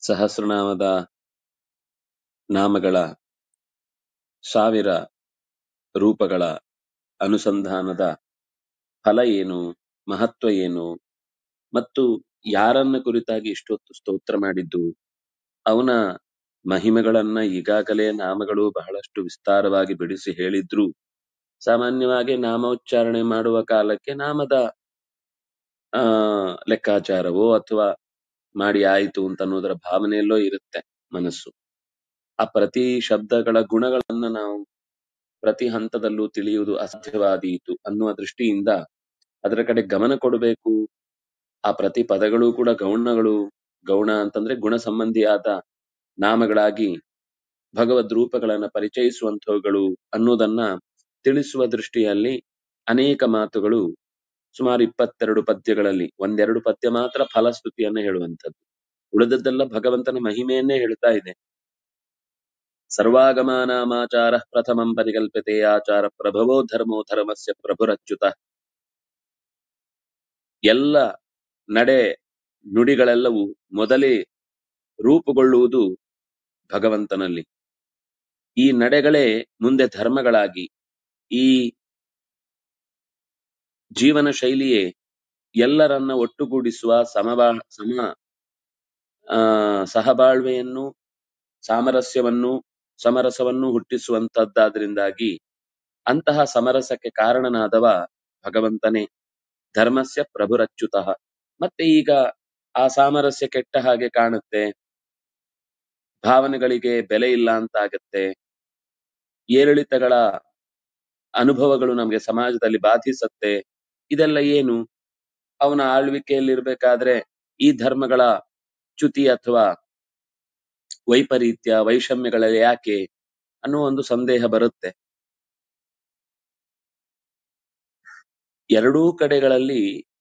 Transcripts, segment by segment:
ಸಹಸ್ರನಾಮದ ನಾಮಗಳ ಸಾವಿರ ರೂಪಗಳ ಅನುಸಂಧಾನದ ಫಲ ಏನು ಮಹತ್ವ ಏನು ಮತ್ತು ಯಾರನ್ನ ಕುರಿತಾಗಿ ಇಷ್ಟೊತ್ತು ಸ್ತೋತ್ರ ಮಾಡಿದ್ದು ಅವನ ಮಹಿಮೆಗಳನ್ನ ಈಗಾಗಲೇ ನಾಮಗಳು ಬಹಳಷ್ಟು ವಿಸ್ತಾರವಾಗಿ ಬಿಡಿಸಿ ಹೇಳಿದ್ರು ಸಾಮಾನ್ಯವಾಗಿ ನಾಮೋಚ್ಚಾರಣೆ ಮಾಡುವ ಕಾಲಕ್ಕೆ ನಾಮದ ಆ ಲೆಕ್ಕಾಚಾರವೋ ಅಥವಾ ಮಾಡಿ ಆಯಿತು ಅಂತ ಅನ್ನೋದರ ಭಾವನೆಯಲ್ಲೋ ಇರುತ್ತೆ ಮನಸ್ಸು ಆ ಪ್ರತಿ ಶಬ್ದಗಳ ಗುಣಗಳನ್ನ ನಾವು ಪ್ರತಿ ಹಂತದಲ್ಲೂ ತಿಳಿಯುವುದು ಅಸಾಧ್ಯವಾದೀತು ಅನ್ನುವ ದೃಷ್ಟಿಯಿಂದ ಅದರ ಕಡೆ ಗಮನ ಕೊಡಬೇಕು ಆ ಪ್ರತಿ ಪದಗಳು ಕೂಡ ಗೌಣಗಳು ಗೌಣ ಅಂತಂದ್ರೆ ಗುಣ ಸಂಬಂಧಿಯಾದ ನಾಮಗಳಾಗಿ ಭಗವದ್ ರೂಪಗಳನ್ನ ಪರಿಚಯಿಸುವಂತಹವುಗಳು ಅನ್ನೋದನ್ನ ತಿಳಿಸುವ ದೃಷ್ಟಿಯಲ್ಲಿ ಅನೇಕ ಮಾತುಗಳು ಸುಮಾರು ಇಪ್ಪತ್ತೆರಡು ಪದ್ಯಗಳಲ್ಲಿ ಒಂದೆರಡು ಪದ್ಯ ಮಾತ್ರ ಫಲಸ್ತುತಿಯನ್ನ ಹೇಳುವಂಥದ್ದು ಉಳಿದದ್ದೆಲ್ಲ ಭಗವಂತನ ಮಹಿಮೆಯನ್ನೇ ಹೇಳ್ತಾ ಇದೆ ಸರ್ವಾಗಮಾನಾಮಾಚಾರ ಪ್ರಥಮಂ ಪರಿಕಲ್ಪತೆ ಆಚಾರ ಪ್ರಭವೋ ಧರ್ಮೋ ಧರ್ಮಸ್ಯ ಪ್ರಭುರಚ್ಯುತ ಎಲ್ಲ ನಡೆ ನುಡಿಗಳೆಲ್ಲವೂ ಮೊದಲೇ ರೂಪುಗೊಳ್ಳುವುದು ಭಗವಂತನಲ್ಲಿ ಈ ನಡೆಗಳೇ ಮುಂದೆ ಧರ್ಮಗಳಾಗಿ ಈ ಜೀವನ ಶೈಲಿಯೇ ಎಲ್ಲರನ್ನ ಒಟ್ಟುಗೂಡಿಸುವ ಸಮಬಾ ಸಮ ಆ ಸಹಬಾಳ್ವೆಯನ್ನು ಸಾಮರಸ್ಯವನ್ನು ಸಮರಸವನ್ನು ಹುಟ್ಟಿಸುವಂತದ್ದಾದ್ರಿಂದಾಗಿ ಅಂತಹ ಸಮರಸಕ್ಕೆ ಕಾರಣನಾದವ ಭಗವಂತನೇ ಧರ್ಮಸ್ಯ ಪ್ರಭುರಚ್ಯುತ ಮತ್ತೆ ಈಗ ಆ ಸಾಮರಸ್ಯ ಕೆಟ್ಟ ಹಾಗೆ ಕಾಣುತ್ತೆ ಭಾವನೆಗಳಿಗೆ ಬೆಲೆ ಇಲ್ಲ ಅಂತಾಗತ್ತೆ ಏರಿಳಿತಗಳ ಅನುಭವಗಳು ನಮಗೆ ಸಮಾಜದಲ್ಲಿ ಬಾಧಿಸತ್ತೆ ಇದೆಲ್ಲ ಏನು ಅವನ ಆಳ್ವಿಕೆಯಲ್ಲಿರ್ಬೇಕಾದ್ರೆ ಈ ಧರ್ಮಗಳ ಚ್ಯುತಿ ಅಥವಾ ವೈಪರೀತ್ಯ ವೈಷಮ್ಯಗಳ ಯಾಕೆ ಅನ್ನೋ ಒಂದು ಸಂದೇಹ ಬರುತ್ತೆ ಎರಡೂ ಕಡೆಗಳಲ್ಲಿ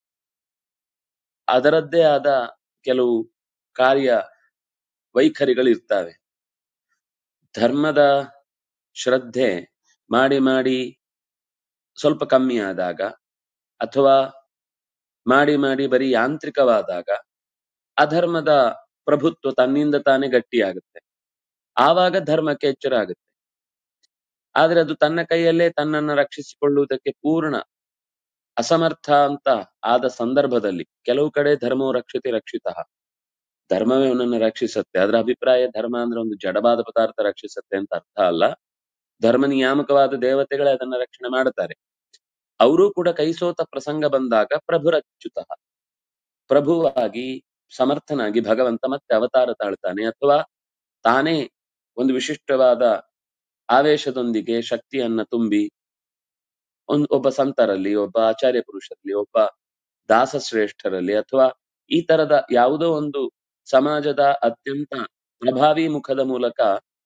ಅದರದ್ದೇ ಆದ ಕೆಲವು ಕಾರ್ಯ ವೈಖರಿಗಳಿರ್ತವೆ ಧರ್ಮದ ಶ್ರದ್ಧೆ ಮಾಡಿ ಮಾಡಿ ಸ್ವಲ್ಪ ಕಮ್ಮಿ ಆದಾಗ ಅಥವಾ ಮಾಡಿ ಮಾಡಿ ಬರೀ ಯಾಂತ್ರಿಕವಾದಾಗ ಅಧರ್ಮದ ಪ್ರಭುತ್ವ ತನ್ನಿಂದ ತಾನೇ ಗಟ್ಟಿಯಾಗುತ್ತೆ ಆವಾಗ ಧರ್ಮಕ್ಕೆ ಎಚ್ಚರ ಆಗುತ್ತೆ ಆದ್ರೆ ಅದು ತನ್ನ ಕೈಯಲ್ಲೇ ತನ್ನನ್ನ ರಕ್ಷಿಸಿಕೊಳ್ಳುವುದಕ್ಕೆ ಪೂರ್ಣ ಅಸಮರ್ಥ ಅಂತ ಆದ ಸಂದರ್ಭದಲ್ಲಿ ಕೆಲವು ಕಡೆ ಧರ್ಮವು ರಕ್ಷತೆ ರಕ್ಷಿತ ಧರ್ಮವೇ ಅವನನ್ನು ರಕ್ಷಿಸುತ್ತೆ ಅದರ ಅಭಿಪ್ರಾಯ ಧರ್ಮ ಅಂದ್ರೆ ಒಂದು ಜಡವಾದ ಪದಾರ್ಥ ರಕ್ಷಿಸುತ್ತೆ ಅಂತ ಅರ್ಥ ಅಲ್ಲ ಧರ್ಮ ನಿಯಾಮಕವಾದ ದೇವತೆಗಳೇ ಅದನ್ನ ರಕ್ಷಣೆ ಮಾಡುತ್ತಾರೆ ಅವರೂ ಕೂಡ ಕೈಸೋತ ಪ್ರಸಂಗ ಬಂದಾಗ ಪ್ರಭುರಚ್ಯುತ ಪ್ರಭುವಾಗಿ ಸಮರ್ಥನಾಗಿ ಭಗವಂತ ಮತ್ತೆ ಅವತಾರ ತಾಳ್ತಾನೆ ಅಥವಾ ತಾನೇ ಒಂದು ವಿಶಿಷ್ಟವಾದ ಆವೇಶದೊಂದಿಗೆ ಶಕ್ತಿಯನ್ನ ತುಂಬಿ ಒಂದು ಒಬ್ಬ ಸಂತರಲ್ಲಿ ಒಬ್ಬ ಆಚಾರ್ಯ ಪುರುಷರಲ್ಲಿ ಒಬ್ಬ ದಾಸ ಶ್ರೇಷ್ಠರಲ್ಲಿ ಅಥವಾ ಈ ತರದ ಯಾವುದೋ ಒಂದು ಸಮಾಜದ ಅತ್ಯಂತ ಪ್ರಭಾವಿ ಮುಖದ ಮೂಲಕ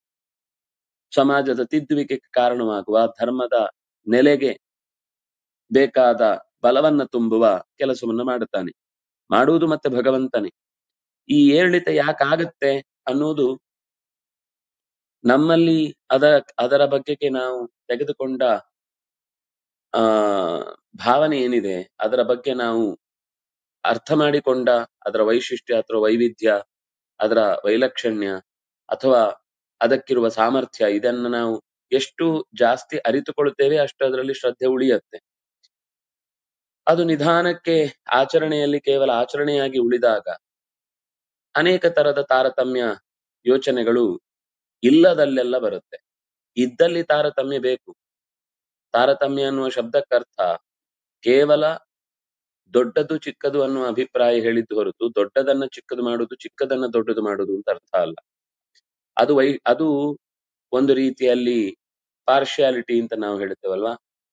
ಸಮಾಜದ ತಿದ್ದುವಿಕೆಗೆ ಕಾರಣವಾಗುವ ಧರ್ಮದ ನೆಲೆಗೆ ಬೇಕಾದ ಬಲವನ್ನ ತುಂಬುವ ಕೆಲಸವನ್ನ ಮಾಡುತ್ತಾನೆ ಮಾಡುವುದು ಮತ್ತೆ ಭಗವಂತನೇ ಈ ಏರಿಳಿತ ಯಾಕಾಗತ್ತೆ ಅನ್ನೋದು ನಮ್ಮಲ್ಲಿ ಅದರ ಅದರ ಬಗ್ಗೆಗೆ ನಾವು ತೆಗೆದುಕೊಂಡ ಆ ಭಾವನೆ ಏನಿದೆ ಅದರ ಬಗ್ಗೆ ನಾವು ಅರ್ಥ ಮಾಡಿಕೊಂಡ ಅದರ ವೈಶಿಷ್ಟ್ಯ ಅಥವಾ ವೈವಿಧ್ಯ ಅದರ ವೈಲಕ್ಷಣ್ಯ ಅಥವಾ ಅದಕ್ಕಿರುವ ಸಾಮರ್ಥ್ಯ ಇದನ್ನ ನಾವು ಎಷ್ಟು ಜಾಸ್ತಿ ಅರಿತುಕೊಳ್ಳುತ್ತೇವೆ ಅಷ್ಟು ಅದರಲ್ಲಿ ಶ್ರದ್ಧೆ ಉಳಿಯತ್ತೆ ಅದು ನಿಧಾನಕ್ಕೆ ಆಚರಣೆಯಲ್ಲಿ ಕೇವಲ ಆಚರಣೆಯಾಗಿ ಉಳಿದಾಗ ಅನೇಕ ತರದ ತಾರತಮ್ಯ ಯೋಚನೆಗಳು ಇಲ್ಲದಲ್ಲೆಲ್ಲ ಬರುತ್ತೆ ಇದ್ದಲ್ಲಿ ತಾರತಮ್ಯ ಬೇಕು ತಾರತಮ್ಯ ಅನ್ನುವ ಶಬ್ದಕ್ಕರ್ಥ ಕೇವಲ ದೊಡ್ಡದು ಚಿಕ್ಕದು ಅನ್ನುವ ಅಭಿಪ್ರಾಯ ಹೇಳಿದ್ದು ಹೊರತು ದೊಡ್ಡದನ್ನ ಚಿಕ್ಕದು ಮಾಡುದು ಚಿಕ್ಕದನ್ನ ದೊಡ್ಡದು ಮಾಡುದು ಅಂತ ಅರ್ಥ ಅಲ್ಲ ಅದು ವೈ ಅದು ಒಂದು ರೀತಿಯಲ್ಲಿ ಪಾರ್ಶಿಯಾಲಿಟಿ ಅಂತ ನಾವು ಹೇಳ್ತೇವಲ್ವಾ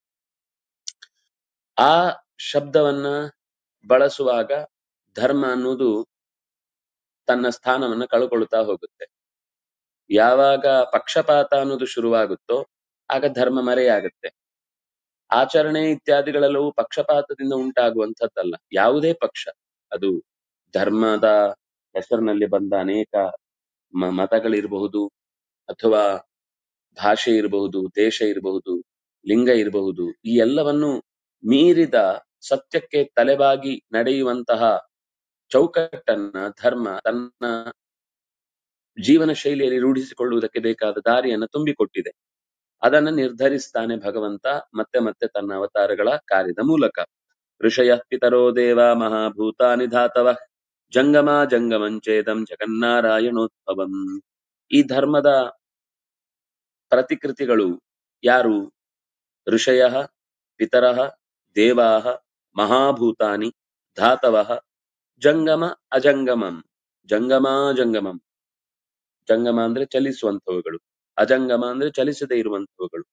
ಆ ಶಬ್ದವನ್ನ ಬಳಸುವಾಗ ಧರ್ಮ ಅನ್ನೋದು ತನ್ನ ಸ್ಥಾನವನ್ನ ಕಳ್ಕೊಳ್ತಾ ಹೋಗುತ್ತೆ ಯಾವಾಗ ಪಕ್ಷಪಾತ ಅನ್ನೋದು ಶುರುವಾಗುತ್ತೋ ಆಗ ಧರ್ಮ ಮರೆಯಾಗುತ್ತೆ ಆಚರಣೆ ಇತ್ಯಾದಿಗಳೆಲ್ಲವೂ ಪಕ್ಷಪಾತದಿಂದ ಉಂಟಾಗುವಂಥದ್ದಲ್ಲ ಯಾವುದೇ ಪಕ್ಷ ಅದು ಧರ್ಮದ ಹೆಸರಿನಲ್ಲಿ ಬಂದ ಅನೇಕ ಮ- ಮತಗಳಿರಬಹುದು ಅಥವಾ ಭಾಷೆ ಇರಬಹುದು ದೇಶ ಇರಬಹುದು ಲಿಂಗ ಇರಬಹುದು ಈ ಎಲ್ಲವನ್ನು ಮೀರಿದ ಸತ್ಯಕ್ಕೆ ತಲೆಬಾಗಿ ನಡೆಯುವಂತಹ ಚೌಕಟ್ಟನ್ನ ಧರ್ಮ ತನ್ನ ಜೀವನ ಶೈಲಿಯಲ್ಲಿ ರೂಢಿಸಿಕೊಳ್ಳುವುದಕ್ಕೆ ಬೇಕಾದ ದಾರಿಯನ್ನು ತುಂಬಿಕೊಟ್ಟಿದೆ ಅದನ್ನು ನಿರ್ಧರಿಸ್ತಾನೆ ಭಗವಂತ ಮತ್ತೆ ಮತ್ತೆ ತನ್ನ ಅವತಾರಗಳ ಕಾರ್ಯದ ಮೂಲಕ ಋಷಯ ಪಿತರೋ ದೇವ ಮಹಾಭೂತಾನಿ ಧಾತವ ಜಂಗಮ ಜಂಗಮಂಚೇದಂ ಜಗನ್ನಾರಾಯಣೋದ್ಭವಂ ಈ ಧರ್ಮದ ಪ್ರತಿಕೃತಿಗಳು ಯಾರು ಋಷಯ ಪಿತರ ದೇವಾ ಮಹಾಭೂತಾನಿ ಧಾತವ ಜಂಗಮ ಅಜಂಗಮಂ ಜಂಗಮ ಜಂಗಮಂ ಜಂಗಮ ಅಂದ್ರೆ ಚಲಿಸುವಂತವುಗಳು ಅಜಂಗಮ ಅಂದ್ರೆ ಚಲಿಸದೇ ಇರುವಂತವುಗಳು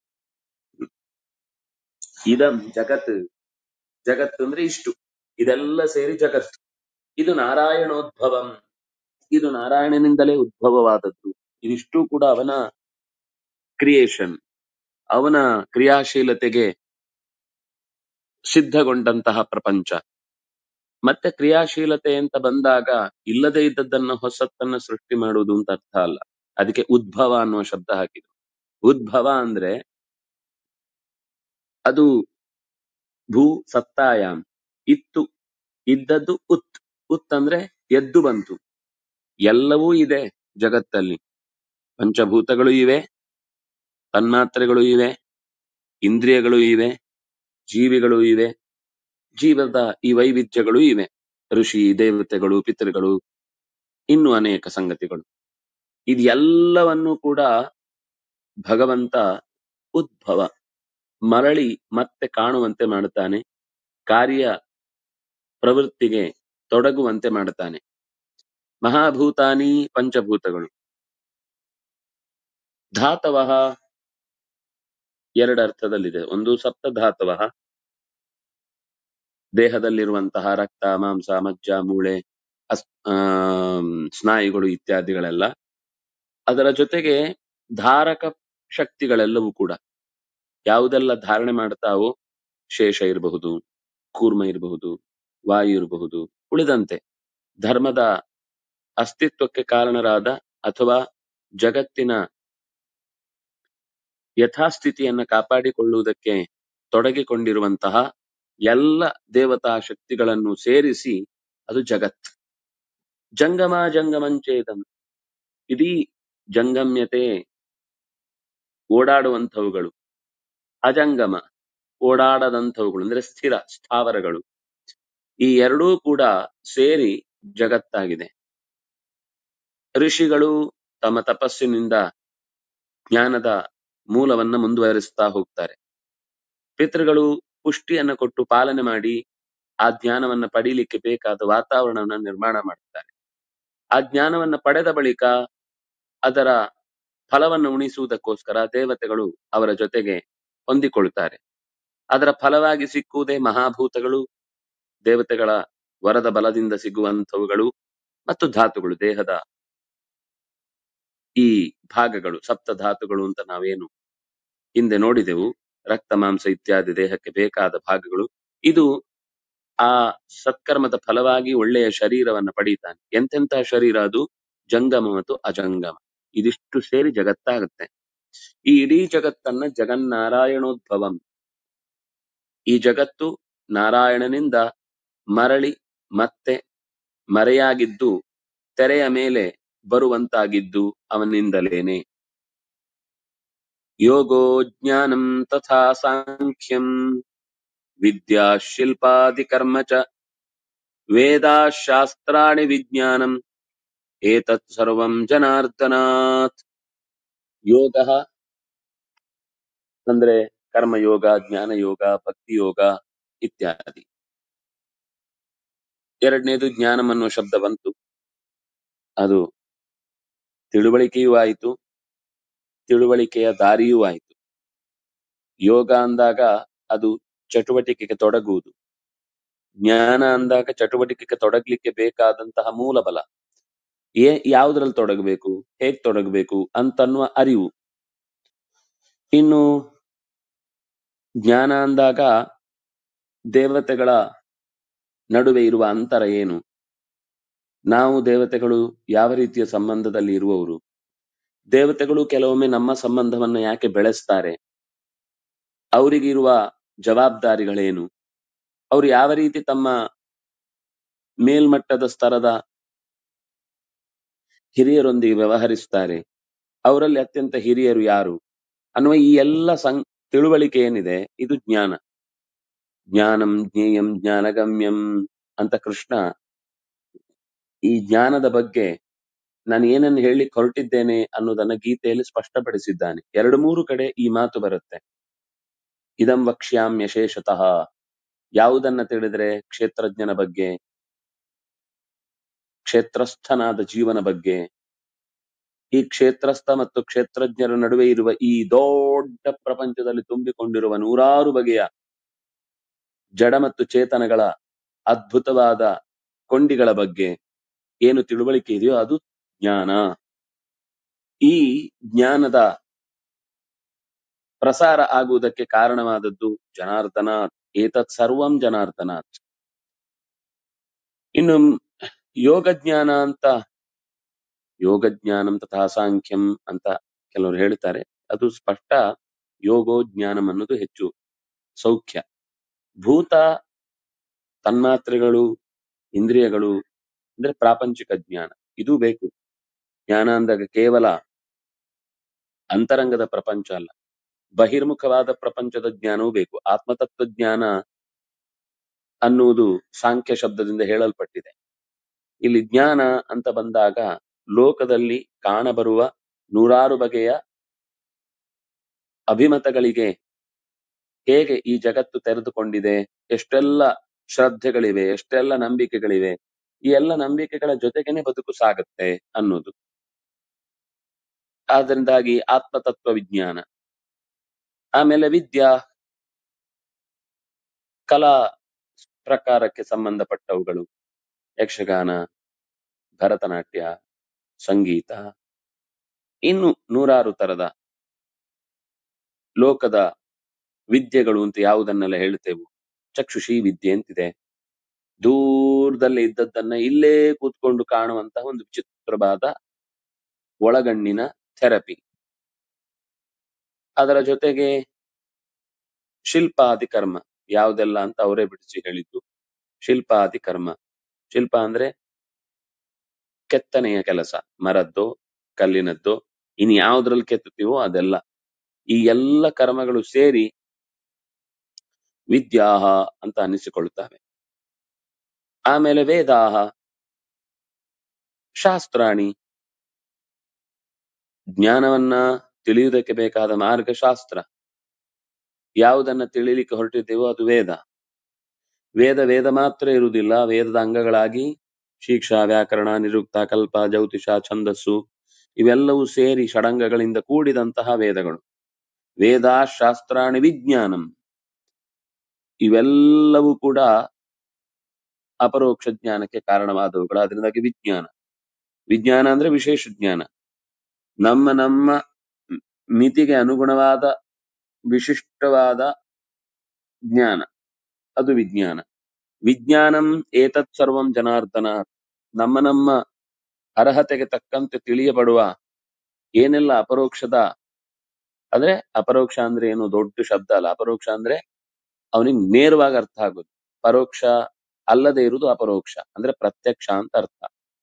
ಇದಂ ಜಗತ್ ಜಗತ್ತು ಅಂದ್ರೆ ಇಷ್ಟು ಇದೆಲ್ಲ ಸೇರಿ ಜಗತ್ತು ಇದು ನಾರಾಯಣೋದ್ಭವಂ ಇದು ನಾರಾಯಣನಿಂದಲೇ ಉದ್ಭವವಾದದ್ದು ಇದಿಷ್ಟು ಕೂಡ ಅವನ ಕ್ರಿಯೇಷನ್ ಅವನ ಕ್ರಿಯಾಶೀಲತೆಗೆ ಸಿದ್ಧಗೊಂಡಂತಹ ಪ್ರಪಂಚ ಮತ್ತೆ ಕ್ರಿಯಾಶೀಲತೆ ಅಂತ ಬಂದಾಗ ಇಲ್ಲದೆ ಇದ್ದದ್ದನ್ನ ಹೊಸತನ್ನ ಸೃಷ್ಟಿ ಮಾಡುವುದು ಅಂತ ಅರ್ಥ ಅಲ್ಲ ಅದಕ್ಕೆ ಉದ್ಭವ ಅನ್ನುವ ಶಬ್ದ ಹಾಕಿದ್ರು ಉದ್ಭವ ಅಂದ್ರೆ ಅದು ಭೂ ಸತ್ತಾಯಾಮ್ ಇತ್ತು ಇದ್ದದ್ದು ಉತ್ ಉತ್ ಅಂದ್ರೆ ಎದ್ದು ಬಂತು ಎಲ್ಲವೂ ಇದೆ ಜಗತ್ತಲ್ಲಿ ಪಂಚಭೂತಗಳು ಇವೆ ತನ್ಮಾತ್ರೆಗಳು ಇವೆ ಇಂದ್ರಿಯಗಳು ಇವೆ ಜೀವಿಗಳು ಇವೆ ಜೀವದ ಈ ವೈವಿಧ್ಯಗಳು ಇವೆ ಋಷಿ ದೇವತೆಗಳು ಪಿತೃಗಳು ಇನ್ನು ಅನೇಕ ಸಂಗತಿಗಳು ಇದೆಲ್ಲವನ್ನು ಕೂಡ ಭಗವಂತ ಉದ್ಭವ ಮರಳಿ ಮತ್ತೆ ಕಾಣುವಂತೆ ಮಾಡುತ್ತಾನೆ ಕಾರ್ಯ ಪ್ರವೃತ್ತಿಗೆ ತೊಡಗುವಂತೆ ಮಾಡುತ್ತಾನೆ ಮಹಾಭೂತಾನಿ ಪಂಚಭೂತಗಳು ಧಾತವಃ ಎರಡು ಅರ್ಥದಲ್ಲಿದೆ ಒಂದು ಸಪ್ತಧಾತವಃ ದೇಹದಲ್ಲಿರುವಂತಹ ರಕ್ತ ಮಾಂಸ ಮಜ್ಜ ಮೂಳೆ ಅಸ್ ಆಮ್, ಸ್ನಾಯುಗಳು ಇತ್ಯಾದಿಗಳೆಲ್ಲ ಅದರ ಜೊತೆಗೆ ಧಾರಕ ಶಕ್ತಿಗಳೆಲ್ಲವೂ ಕೂಡ ಯಾವುದೆಲ್ಲ ಧಾರಣೆ ಮಾಡ್ತಾವೋ ಶೇಷ ಇರಬಹುದು ಕೂರ್ಮ ಇರಬಹುದು ವಾಯು ಇರಬಹುದು ಉಳಿದಂತೆ ಧರ್ಮದ ಅಸ್ತಿತ್ವಕ್ಕೆ ಕಾರಣರಾದ ಅಥವಾ ಜಗತ್ತಿನ ಯಥಾಸ್ಥಿತಿಯನ್ನ ಕಾಪಾಡಿಕೊಳ್ಳುವುದಕ್ಕೆ ತೊಡಗಿಕೊಂಡಿರುವಂತಹ ಎಲ್ಲ ದೇವತಾ ಶಕ್ತಿಗಳನ್ನು ಸೇರಿಸಿ ಅದು ಜಗತ್ ಜಂಗಮ ಜಂಗಮಂಚೇತಂ ಇಡೀ ಜಂಗಮ್ಯತೆ ಓಡಾಡುವಂಥವುಗಳು ಅಜಂಗಮ ಓಡಾಡದಂಥವುಗಳು ಅಂದ್ರೆ ಸ್ಥಿರ ಸ್ಥಾವರಗಳು ಈ ಎರಡೂ ಕೂಡ ಸೇರಿ ಜಗತ್ತಾಗಿದೆ ಋಷಿಗಳು ತಮ್ಮ ತಪಸ್ಸಿನಿಂದ ಜ್ಞಾನದ ಮೂಲವನ್ನ ಮುಂದುವರಿಸ್ತಾ ಹೋಗ್ತಾರೆ ಪಿತೃಗಳು ಪುಷ್ಟಿಯನ್ನ ಕೊಟ್ಟು ಪಾಲನೆ ಮಾಡಿ ಆ ಜ್ಞಾನವನ್ನ ಪಡೀಲಿಕ್ಕೆ ಬೇಕಾದ ವಾತಾವರಣವನ್ನ ನಿರ್ಮಾಣ ಮಾಡುತ್ತಾರೆ ಆ ಜ್ಞಾನವನ್ನ ಪಡೆದ ಬಳಿಕ ಅದರ ಫಲವನ್ನು ಉಣಿಸುವುದಕ್ಕೋಸ್ಕರ ದೇವತೆಗಳು ಅವರ ಜೊತೆಗೆ ಹೊಂದಿಕೊಳ್ಳುತ್ತಾರೆ ಅದರ ಫಲವಾಗಿ ಸಿಕ್ಕುವುದೇ ಮಹಾಭೂತಗಳು ದೇವತೆಗಳ ವರದ ಬಲದಿಂದ ಸಿಗುವಂಥವುಗಳು ಮತ್ತು ಧಾತುಗಳು ದೇಹದ ಈ ಭಾಗಗಳು ಸಪ್ತ ಧಾತುಗಳು ಅಂತ ನಾವೇನು ಹಿಂದೆ ನೋಡಿದೆವು ರಕ್ತ ಮಾಂಸ ಇತ್ಯಾದಿ ದೇಹಕ್ಕೆ ಬೇಕಾದ ಭಾಗಗಳು ಇದು ಆ ಸತ್ಕರ್ಮದ ಫಲವಾಗಿ ಒಳ್ಳೆಯ ಶರೀರವನ್ನ ಪಡೀತಾನೆ ಎಂತೆಂತಹ ಶರೀರ ಅದು ಜಂಗಮ ಮತ್ತು ಅಜಂಗಮ ಇದಿಷ್ಟು ಸೇರಿ ಜಗತ್ತಾಗುತ್ತೆ ಈ ಇಡೀ ಜಗತ್ತನ್ನ ಜಗನ್ನಾರಾಯಣೋದ್ಭವಂ ಈ ಜಗತ್ತು ನಾರಾಯಣನಿಂದ ಮರಳಿ ಮತ್ತೆ ಮರೆಯಾಗಿದ್ದು ತೆರೆಯ ಮೇಲೆ ಬರುವಂತಾಗಿದ್ದು ಅವನಿಂದಲೇನೆ ಯೋಗೋ ಜ್ಞಾನಂ ತಥಾ ಸಾಂಖ್ಯಂ ವಿದ್ಯಾ ಶಿಲ್ಪಾದಿ ಕರ್ಮ ಚ ವೇದಾಶಾಸ್ತ್ರಾಣಿ ವಿಜ್ಞಾನಂ ಏತತ್ ಸರ್ವಂ ಜನಾರ್ದನಾತ್ ಯೋಗ ಅಂದ್ರೆ ಕರ್ಮಯೋಗ ಜ್ಞಾನ ಯೋಗ ಭಕ್ತಿ ಯೋಗ ಇತ್ಯಾದಿ ಎರಡನೇದು ಜ್ಞಾನಂ ಅನ್ನುವ ಶಬ್ದ ಬಂತು ಅದು ತಿಳುವಳಿಕೆಯೂ ಆಯಿತು ತಿಳುವಳಿಕೆಯ ದಾರಿಯೂ ಆಯಿತು ಯೋಗ ಅಂದಾಗ ಅದು ಚಟುವಟಿಕೆಗೆ ತೊಡಗುವುದು ಜ್ಞಾನ ಅಂದಾಗ ಚಟುವಟಿಕೆಗೆ ತೊಡಗ್ಲಿಕ್ಕೆ ಬೇಕಾದಂತಹ ಮೂಲ ಬಲ ಏ ಯಾವುದ್ರಲ್ಲಿ ತೊಡಗಬೇಕು ಹೇಗ್ ತೊಡಗಬೇಕು ಅಂತನ್ನುವ ಅರಿವು ಇನ್ನು ಜ್ಞಾನ ಅಂದಾಗ ದೇವತೆಗಳ ನಡುವೆ ಇರುವ ಅಂತರ ಏನು ನಾವು ದೇವತೆಗಳು ಯಾವ ರೀತಿಯ ಸಂಬಂಧದಲ್ಲಿ ಇರುವವರು ದೇವತೆಗಳು ಕೆಲವೊಮ್ಮೆ ನಮ್ಮ ಸಂಬಂಧವನ್ನ ಯಾಕೆ ಬೆಳೆಸ್ತಾರೆ ಅವರಿಗಿರುವ ಜವಾಬ್ದಾರಿಗಳೇನು ಅವರು ಯಾವ ರೀತಿ ತಮ್ಮ ಮೇಲ್ಮಟ್ಟದ ಸ್ತರದ ಹಿರಿಯರೊಂದಿಗೆ ವ್ಯವಹರಿಸ್ತಾರೆ ಅವರಲ್ಲಿ ಅತ್ಯಂತ ಹಿರಿಯರು ಯಾರು ಅನ್ನುವ ಈ ಎಲ್ಲ ಸಂ ತಿಳುವಳಿಕೆ ಏನಿದೆ ಇದು ಜ್ಞಾನ ಜ್ಞಾನಂ ಜ್ಞೇಯಂ ಜ್ಞಾನಗಮ್ಯಂ ಅಂತ ಕೃಷ್ಣ ಈ ಜ್ಞಾನದ ಬಗ್ಗೆ ನಾನು ಏನನ್ನು ಹೇಳಲಿಕ್ಕೆ ಹೊರಟಿದ್ದೇನೆ ಅನ್ನೋದನ್ನ ಗೀತೆಯಲ್ಲಿ ಸ್ಪಷ್ಟಪಡಿಸಿದ್ದಾನೆ ಎರಡು ಮೂರು ಕಡೆ ಈ ಮಾತು ಬರುತ್ತೆ ಇದಂ ವಕ್ಷ್ಯಾಮ್ಯ ಶೇಷತಃ ಯಾವುದನ್ನ ತಿಳಿದ್ರೆ ಕ್ಷೇತ್ರಜ್ಞನ ಬಗ್ಗೆ ಕ್ಷೇತ್ರಸ್ಥನಾದ ಜೀವನ ಬಗ್ಗೆ ಈ ಕ್ಷೇತ್ರಸ್ಥ ಮತ್ತು ಕ್ಷೇತ್ರಜ್ಞರ ನಡುವೆ ಇರುವ ಈ ದೊಡ್ಡ ಪ್ರಪಂಚದಲ್ಲಿ ತುಂಬಿಕೊಂಡಿರುವ ನೂರಾರು ಬಗೆಯ ಜಡ ಮತ್ತು ಚೇತನಗಳ ಅದ್ಭುತವಾದ ಕೊಂಡಿಗಳ ಬಗ್ಗೆ ಏನು ತಿಳುವಳಿಕೆ ಇದೆಯೋ ಅದು ಜ್ಞಾನ ಈ ಜ್ಞಾನದ ಪ್ರಸಾರ ಆಗುವುದಕ್ಕೆ ಕಾರಣವಾದದ್ದು ಜನಾರ್ದನಾಥ್ ಏತತ್ ಸರ್ವಂ ಜನಾರ್ದನಾಥ್ ಇನ್ನು ಯೋಗ ಜ್ಞಾನ ಅಂತ ಯೋಗ ಜ್ಞಾನಂ ತಥಾ ಸಾಂಖ್ಯಂ ಅಂತ ಕೆಲವರು ಹೇಳ್ತಾರೆ ಅದು ಸ್ಪಷ್ಟ ಯೋಗೋ ಜ್ಞಾನಂ ಅನ್ನೋದು ಹೆಚ್ಚು ಸೌಖ್ಯ ಭೂತ ತನ್ಮಾತ್ರೆಗಳು ಇಂದ್ರಿಯಗಳು ಅಂದ್ರೆ ಪ್ರಾಪಂಚಿಕ ಜ್ಞಾನ ಇದು ಬೇಕು ಜ್ಞಾನ ಅಂದಾಗ ಕೇವಲ ಅಂತರಂಗದ ಪ್ರಪಂಚ ಅಲ್ಲ ಬಹಿರ್ಮುಖವಾದ ಪ್ರಪಂಚದ ಜ್ಞಾನವೂ ಬೇಕು ಆತ್ಮತತ್ವ ಜ್ಞಾನ ಅನ್ನುವುದು ಸಾಂಖ್ಯ ಶಬ್ದದಿಂದ ಹೇಳಲ್ಪಟ್ಟಿದೆ ಇಲ್ಲಿ ಜ್ಞಾನ ಅಂತ ಬಂದಾಗ ಲೋಕದಲ್ಲಿ ಕಾಣಬರುವ ನೂರಾರು ಬಗೆಯ ಅಭಿಮತಗಳಿಗೆ ಹೇಗೆ ಈ ಜಗತ್ತು ತೆರೆದುಕೊಂಡಿದೆ ಎಷ್ಟೆಲ್ಲ ಶ್ರದ್ಧೆಗಳಿವೆ ಎಷ್ಟೆಲ್ಲ ನಂಬಿಕೆಗಳಿವೆ ಈ ಎಲ್ಲ ನಂಬಿಕೆಗಳ ಜೊತೆಗೇನೆ ಬದುಕು ಸಾಗುತ್ತೆ ಅನ್ನೋದು ಆದ್ರಿಂದಾಗಿ ಆತ್ಮತತ್ವ ವಿಜ್ಞಾನ ಆಮೇಲೆ ವಿದ್ಯಾ ಕಲಾ ಪ್ರಕಾರಕ್ಕೆ ಸಂಬಂಧಪಟ್ಟವುಗಳು ಯಕ್ಷಗಾನ ಭರತನಾಟ್ಯ ಸಂಗೀತ ಇನ್ನು ನೂರಾರು ತರದ ಲೋಕದ ವಿದ್ಯೆಗಳು ಅಂತ ಯಾವುದನ್ನೆಲ್ಲ ಹೇಳ್ತೇವೆ ಚಕ್ಷುಷಿ ವಿದ್ಯೆ ಅಂತಿದೆ ದೂರದಲ್ಲಿ ಇದ್ದದ್ದನ್ನ ಇಲ್ಲೇ ಕೂತ್ಕೊಂಡು ಕಾಣುವಂತಹ ಒಂದು ವಿಚಿತ್ರವಾದ ಒಳಗಣ್ಣಿನ ಥೆರಪಿ ಅದರ ಜೊತೆಗೆ ಶಿಲ್ಪಾದಿ ಕರ್ಮ ಯಾವುದೆಲ್ಲ ಅಂತ ಅವರೇ ಬಿಡಿಸಿ ಹೇಳಿದ್ದು ಶಿಲ್ಪಾದಿ ಕರ್ಮ ಶಿಲ್ಪ ಅಂದ್ರೆ ಕೆತ್ತನೆಯ ಕೆಲಸ ಮರದ್ದು ಕಲ್ಲಿನದ್ದು ಇನ್ ಯಾವ್ದ್ರಲ್ಲಿ ಕೆತ್ತುತ್ತೀವೋ ಅದೆಲ್ಲ ಈ ಎಲ್ಲ ಕರ್ಮಗಳು ಸೇರಿ ವಿದ್ಯಾಹ ಅಂತ ಅನಿಸಿಕೊಳ್ಳುತ್ತವೆ ಆಮೇಲೆ ವೇದಾಹ ಶಾಸ್ತ್ರಾಣಿ ಜ್ಞಾನವನ್ನ ತಿಳಿಯುವುದಕ್ಕೆ ಬೇಕಾದ ಮಾರ್ಗ ಶಾಸ್ತ್ರ ಯಾವುದನ್ನ ತಿಳಿಲಿಕ್ಕೆ ಹೊರಟಿದ್ದೇವೋ ಅದು ವೇದ ವೇದ ವೇದ ಮಾತ್ರ ಇರುವುದಿಲ್ಲ ವೇದದ ಅಂಗಗಳಾಗಿ ಶಿಕ್ಷಾ ವ್ಯಾಕರಣ ನಿರುಕ್ತ ಕಲ್ಪ ಜ್ಯೋತಿಷ ಛಂದಸ್ಸು ಇವೆಲ್ಲವೂ ಸೇರಿ ಷಡಂಗಗಳಿಂದ ಕೂಡಿದಂತಹ ವೇದಗಳು ವೇದ ಶಾಸ್ತ್ರಾಣಿ ವಿಜ್ಞಾನಂ ಇವೆಲ್ಲವೂ ಕೂಡ ಅಪರೋಕ್ಷ ಜ್ಞಾನಕ್ಕೆ ಕಾರಣವಾದವುಗಳು ಅದರಿಂದಾಗಿ ವಿಜ್ಞಾನ ವಿಜ್ಞಾನ ಅಂದ್ರೆ ವಿಶೇಷ ಜ್ಞಾನ ನಮ್ಮ ನಮ್ಮ ಮಿತಿಗೆ ಅನುಗುಣವಾದ ವಿಶಿಷ್ಟವಾದ ಜ್ಞಾನ ಅದು ವಿಜ್ಞಾನ ವಿಜ್ಞಾನಂ ಏತತ್ ಸರ್ವಂ ಜನಾರ್ದನ ನಮ್ಮ ನಮ್ಮ ಅರ್ಹತೆಗೆ ತಕ್ಕಂತೆ ತಿಳಿಯಬಡುವ ಏನೆಲ್ಲ ಅಪರೋಕ್ಷದ ಅಂದ್ರೆ ಅಪರೋಕ್ಷ ಅಂದ್ರೆ ಏನು ದೊಡ್ಡ ಶಬ್ದ ಅಲ್ಲ ಅಪರೋಕ್ಷ ಅಂದ್ರೆ ಅವನಿಗೆ ನೇರವಾಗಿ ಅರ್ಥ ಆಗೋದು ಪರೋಕ್ಷ ಅಲ್ಲದೆ ಇರುವುದು ಅಪರೋಕ್ಷ ಅಂದ್ರೆ ಪ್ರತ್ಯಕ್ಷ ಅಂತ ಅರ್ಥ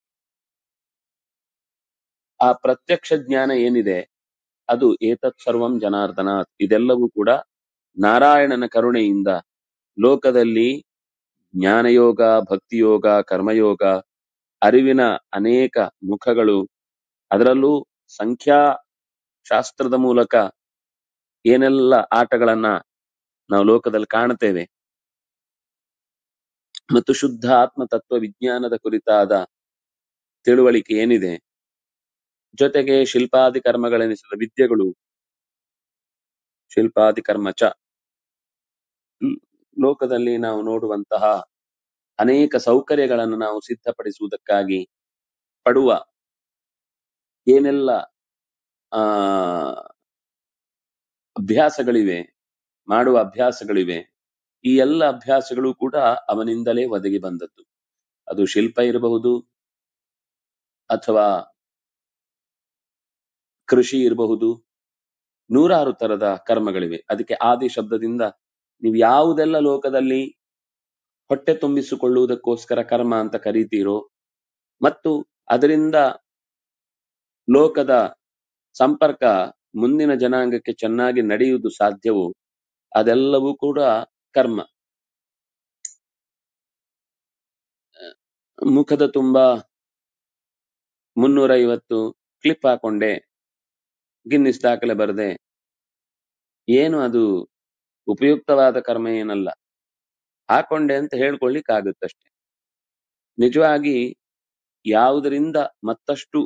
ಆ ಪ್ರತ್ಯಕ್ಷ ಜ್ಞಾನ ಏನಿದೆ ಅದು ಏತತ್ ಸರ್ವಂ ಜನಾರ್ದನಾಥ್ ಇದೆಲ್ಲವೂ ಕೂಡ ನಾರಾಯಣನ ಕರುಣೆಯಿಂದ ಲೋಕದಲ್ಲಿ ಜ್ಞಾನಯೋಗ ಭಕ್ತಿಯೋಗ ಕರ್ಮಯೋಗ ಅರಿವಿನ ಅನೇಕ ಮುಖಗಳು ಅದರಲ್ಲೂ ಸಂಖ್ಯಾ ಶಾಸ್ತ್ರದ ಮೂಲಕ ಏನೆಲ್ಲ ಆಟಗಳನ್ನ ನಾವು ಲೋಕದಲ್ಲಿ ಕಾಣುತ್ತೇವೆ ಮತ್ತು ಶುದ್ಧ ಆತ್ಮ ತತ್ವ ವಿಜ್ಞಾನದ ಕುರಿತಾದ ತಿಳುವಳಿಕೆ ಏನಿದೆ ಜೊತೆಗೆ ಶಿಲ್ಪಾದಿ ಕರ್ಮಗಳೆನಿಸಿದ ವಿದ್ಯೆಗಳು ಶಿಲ್ಪಾದಿ ಕರ್ಮ ಚ ಲ್- ಲೋಕದಲ್ಲಿ ನಾವು ನೋಡುವಂತಹ ಅನೇಕ ಸೌಕರ್ಯಗಳನ್ನು ನಾವು ಸಿದ್ಧಪಡಿಸುವುದಕ್ಕಾಗಿ ಪಡುವ ಏನೆಲ್ಲ ಆ ಅಭ್ಯಾಸಗಳಿವೆ ಮಾಡುವ ಅಭ್ಯಾಸಗಳಿವೆ ಈ ಎಲ್ಲ ಅಭ್ಯಾಸಗಳು ಕೂಡ ಅವನಿಂದಲೇ ಒದಗಿ ಬಂದದ್ದು ಅದು ಶಿಲ್ಪ ಇರಬಹುದು ಅಥವಾ ಕೃಷಿ ಇರಬಹುದು ನೂರಾರು ತರದ ಕರ್ಮಗಳಿವೆ ಅದಕ್ಕೆ ಆದಿ ಶಬ್ದದಿಂದ ನೀವು ಯಾವುದೆಲ್ಲ ಲೋಕದಲ್ಲಿ ಹೊಟ್ಟೆ ತುಂಬಿಸಿಕೊಳ್ಳುವುದಕ್ಕೋಸ್ಕರ ಕರ್ಮ ಅಂತ ಕರೀತೀರೋ ಮತ್ತು ಅದರಿಂದ ಲೋಕದ ಸಂಪರ್ಕ ಮುಂದಿನ ಜನಾಂಗಕ್ಕೆ ಚೆನ್ನಾಗಿ ನಡೆಯುವುದು ಸಾಧ್ಯವು ಅದೆಲ್ಲವೂ ಕೂಡ ಕರ್ಮ ಮುಖದ ತುಂಬಾ ಮುನ್ನೂರೈವತ್ತು ಕ್ಲಿಪ್ ಹಾಕೊಂಡೆ ಗಿನ್ನಿಸ್ ದಾಖಲೆ ಬರದೆ ಏನು ಅದು ಉಪಯುಕ್ತವಾದ ಕರ್ಮ ಏನಲ್ಲ ಹಾಕೊಂಡೆ ಅಂತ ಹೇಳ್ಕೊಳ್ಳಿಕ್ಕಾಗುತ್ತಷ್ಟೆ ನಿಜವಾಗಿ ಯಾವುದರಿಂದ ಮತ್ತಷ್ಟು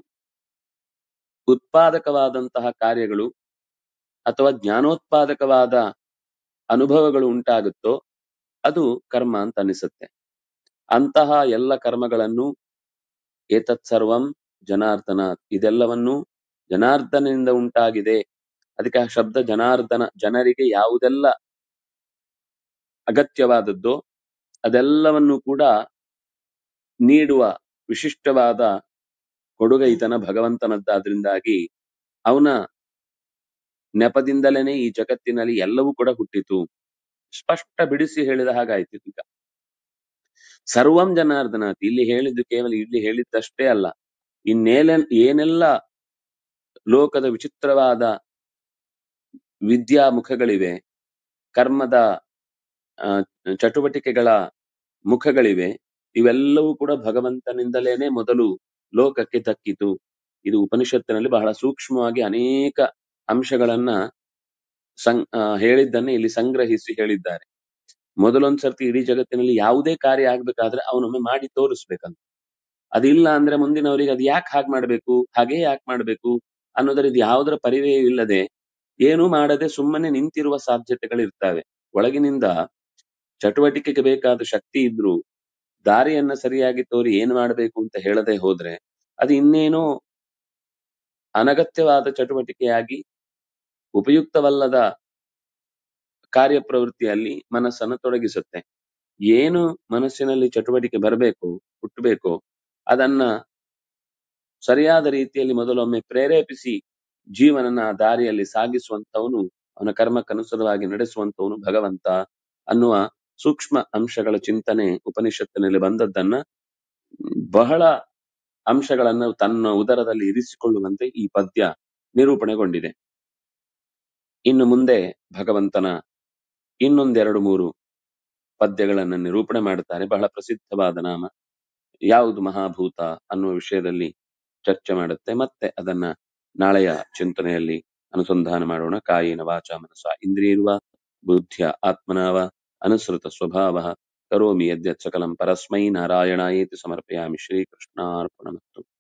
ಉತ್ಪಾದಕವಾದಂತಹ ಕಾರ್ಯಗಳು ಅಥವಾ ಜ್ಞಾನೋತ್ಪಾದಕವಾದ ಅನುಭವಗಳು ಉಂಟಾಗುತ್ತೋ ಅದು ಕರ್ಮ ಅಂತ ಅನಿಸುತ್ತೆ ಅಂತಹ ಎಲ್ಲ ಕರ್ಮಗಳನ್ನು ಏತತ್ ಸರ್ವಂ ಜನಾರ್ದನ ಇದೆಲ್ಲವನ್ನು ಜನಾರ್ದನಿಂದ ಉಂಟಾಗಿದೆ ಅದಕ್ಕೆ ಆ ಶಬ್ದ ಜನಾರ್ದನ ಜನರಿಗೆ ಯಾವುದೆಲ್ಲ ಅಗತ್ಯವಾದದ್ದೋ ಅದೆಲ್ಲವನ್ನು ಕೂಡ ನೀಡುವ ವಿಶಿಷ್ಟವಾದ ಕೊಡುಗೈತನ ಭಗವಂತನದ್ದಾದ್ರಿಂದಾಗಿ ಅವನ ನೆಪದಿಂದಲೇನೆ ಈ ಜಗತ್ತಿನಲ್ಲಿ ಎಲ್ಲವೂ ಕೂಡ ಹುಟ್ಟಿತು ಸ್ಪಷ್ಟ ಬಿಡಿಸಿ ಹೇಳಿದ ಹಾಗಾಯ್ತು ಈಗ ಸರ್ವಂ ಜನಾರ್ದನಾಥ್ ಇಲ್ಲಿ ಹೇಳಿದ್ದು ಕೇವಲ ಇಲ್ಲಿ ಹೇಳಿದ್ದಷ್ಟೇ ಅಲ್ಲ ಇನ್ನೇಲೆ ಏನೆಲ್ಲ ಲೋಕದ ವಿಚಿತ್ರವಾದ ವಿದ್ಯಾ ಮುಖಗಳಿವೆ ಕರ್ಮದ ಆ, ಚಟುವಟಿಕೆಗಳ ಮುಖಗಳಿವೆ ಇವೆಲ್ಲವೂ ಕೂಡ ಭಗವಂತನಿಂದಲೇನೆ ಮೊದಲು ಲೋಕಕ್ಕೆ ದಕ್ಕಿತು ಇದು ಉಪನಿಷತ್ತಿನಲ್ಲಿ ಬಹಳ ಸೂಕ್ಷ್ಮವಾಗಿ ಅನೇಕ ಅಂಶಗಳನ್ನ ಸಂ ಆ, ಹೇಳಿದ್ದನ್ನೇ ಇಲ್ಲಿ ಸಂಗ್ರಹಿಸಿ ಹೇಳಿದ್ದಾರೆ ಮೊದಲೊಂದ್ ಸರ್ತಿ ಇಡೀ ಜಗತ್ತಿನಲ್ಲಿ ಯಾವುದೇ ಕಾರ್ಯ ಆಗ್ಬೇಕಾದ್ರೆ ಅವನೊಮ್ಮೆ ಮಾಡಿ ತೋರಿಸ್ಬೇಕಂತ ಅದಿಲ್ಲ ಅಂದ್ರೆ ಮುಂದಿನವರಿಗೆ ಅದು ಯಾಕೆ ಹಾಗೆ ಮಾಡ್ಬೇಕು ಹಾಗೆ ಯಾಕೆ ಮಾಡ್ಬೇಕು ಅನ್ನೋದರಿಂದ ಯಾವುದರ ಪರಿವೆಯೂ ಇಲ್ಲದೆ ಏನೂ ಮಾಡದೆ ಸುಮ್ಮನೆ ನಿಂತಿರುವ ಸಾಧ್ಯತೆಗಳಿರ್ತವೆ ಒಳಗಿನಿಂದ ಚಟುವಟಿಕೆಗೆ ಬೇಕಾದ ಶಕ್ತಿ ಇದ್ರೂ ದಾರಿಯನ್ನ ಸರಿಯಾಗಿ ತೋರಿ ಏನ್ ಮಾಡ್ಬೇಕು ಅಂತ ಹೇಳದೆ ಹೋದ್ರೆ ಅದು ಇನ್ನೇನೋ ಅನಗತ್ಯವಾದ ಚಟುವಟಿಕೆಯಾಗಿ ಉಪಯುಕ್ತವಲ್ಲದ ಕಾರ್ಯಪ್ರವೃತ್ತಿಯಲ್ಲಿ ಮನಸ್ಸನ್ನು ತೊಡಗಿಸುತ್ತೆ ಏನು ಮನಸ್ಸಿನಲ್ಲಿ ಚಟುವಟಿಕೆ ಬರಬೇಕು ಹುಟ್ಟಬೇಕು ಅದನ್ನ ಸರಿಯಾದ ರೀತಿಯಲ್ಲಿ ಮೊದಲೊಮ್ಮೆ ಪ್ರೇರೇಪಿಸಿ ಜೀವನನ ಆ ದಾರಿಯಲ್ಲಿ ಸಾಗಿಸುವಂತವನು ಅವನ ಕರ್ಮಕ್ಕನುಸಾರವಾಗಿ ನಡೆಸುವಂತವನು ಭಗವಂತ ಅನ್ನುವ ಸೂಕ್ಷ್ಮ ಅಂಶಗಳ ಚಿಂತನೆ ಉಪನಿಷತ್ತಿನಲ್ಲಿ ಬಂದದ್ದನ್ನ ಬಹಳ ಅಂಶಗಳನ್ನ ತನ್ನ ಉದರದಲ್ಲಿ ಇರಿಸಿಕೊಳ್ಳುವಂತೆ ಈ ಪದ್ಯ ನಿರೂಪಣೆಗೊಂಡಿದೆ ಇನ್ನು ಮುಂದೆ ಭಗವಂತನ ಇನ್ನೊಂದೆರಡು ಮೂರು ಪದ್ಯಗಳನ್ನ ನಿರೂಪಣೆ ಮಾಡುತ್ತಾರೆ ಬಹಳ ಪ್ರಸಿದ್ಧವಾದ ನಾಮ ಯಾವುದು ಮಹಾಭೂತ ಅನ್ನುವ ವಿಷಯದಲ್ಲಿ ಚರ್ಚೆ ಮಾಡುತ್ತೆ ಮತ್ತೆ ಅದನ್ನ ನಾಳೆಯ ಚಿಂತನೆಯಲ್ಲಿ ಅನುಸಂಧಾನ ಮಾಡೋಣ ಕಾಯಿನ ವಾಚ ಮನಸ ಇಂದ್ರಿಯರ್ವ ಬುದ್ಧಿಯ ಆತ್ಮನಾವ ಅನುಸೃತ ಸ್ವಭಾವ ಕರೋಮಿ ಯದ್ಯತ್ ಸಕಲಂ ಪರಸ್ಮೈ ನಾರಾಯಣಾಯೇತಿ ಸಮರ್ಪಯಾಮಿ ಶ್ರೀಕೃಷ್ಣಾರ್ಪಣಮಸ್ತು